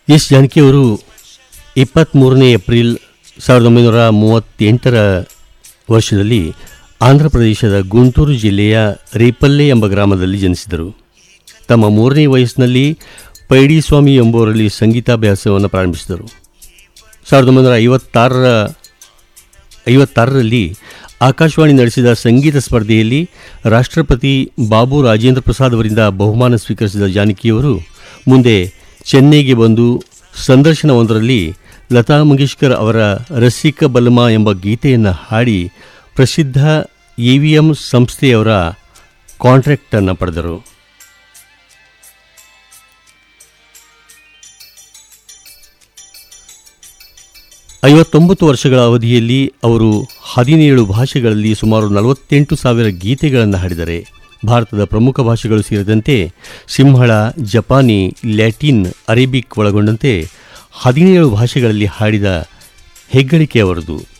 S ಜಾನಕಿಯವರು ಇಪ್ಪತ್ತ್ಮೂರನೇ April ಸಾವಿರದ ಒಂಬೈನೂರ ಮೂವತ್ತೆಂಟರ ವರ್ಷದಲ್ಲಿ ಆಂಧ್ರ ಪ್ರದೇಶದ ಗುಂಟೂರು ಜಿಲ್ಲೆಯ ರೇಪಲ್ಲೆ ಎಂಬ ಗ್ರಾಮದಲ್ಲಿ ಜನಿಸಿದರು ತಮ್ಮ ಮೂರನೇ ವಯಸ್ಸಿನಲ್ಲಿ ಪೈಡಿಸ್ವಾಮಿ ಎಂಬುವರಲ್ಲಿ ಸಂಗೀತಾಭ್ಯಾಸವನ್ನು ಪ್ರಾರಂಭಿಸಿದರು ಸಾವಿರದ ಒಂಬೈನೂರ ಐವತ್ತಾರರ ಐವತ್ತಾರರಲ್ಲಿ ಆಕಾಶವಾಣಿ ನಡೆಸಿದ ಸಂಗೀತ ಸ್ಪರ್ಧೆಯಲ್ಲಿ ರಾಷ್ಟ್ರಪತಿ ಬಾಬು ರಾಜೇಂದ್ರ ಪ್ರಸಾದ್ ಅವರಿಂದ ಬಹುಮಾನ ಸ್ವೀಕರಿಸಿದ ಜಾನಕಿಯವರು ಮುಂದೆ ಚೆನ್ನೈಗೆ ಬಂದು ಸಂದರ್ಶನವೊಂದರಲ್ಲಿ ಲತಾ ಮಂಗೇಶ್ಕರ್ ಅವರ ರಸಿಕ ಬಲ್ಮ ಎಂಬ ಗೀತೆಯನ್ನು ಹಾಡಿ ಪ್ರಸಿದ್ಧ ಇ ವಿ ಎಂ ಸಂಸ್ಥೆಯವರ ಕಾಂಟ್ರಾಕ್ಟನ್ನು ಪಡೆದರು ಐವತ್ತೊಂಬತ್ತು ವರ್ಷಗಳ ಅವಧಿಯಲ್ಲಿ ಅವರು ಹದಿನೇಳು ಭಾಷೆಗಳಲ್ಲಿ ಸುಮಾರು ನಲವತ್ತೆಂಟು ಸಾವಿರ ಗೀತೆಗಳನ್ನು ಹಾಡಿದ್ದಾರೆ ಭಾರತದ ಪ್ರಮುಖ ಭಾಷೆಗಳು ಸೇರಿದಂತೆ ಸಿಂಹಳ ಜಪಾನಿ ಲ್ಯಾಟಿನ್ ಅರೇಬಿಕ್ ಒಳಗೊಂಡಂತೆ ಹದಿನೇಳು ಭಾಷೆಗಳಲ್ಲಿ ಹಾಡಿದ ಹೆಗ್ಗಳಿಕೆ ಅವರದು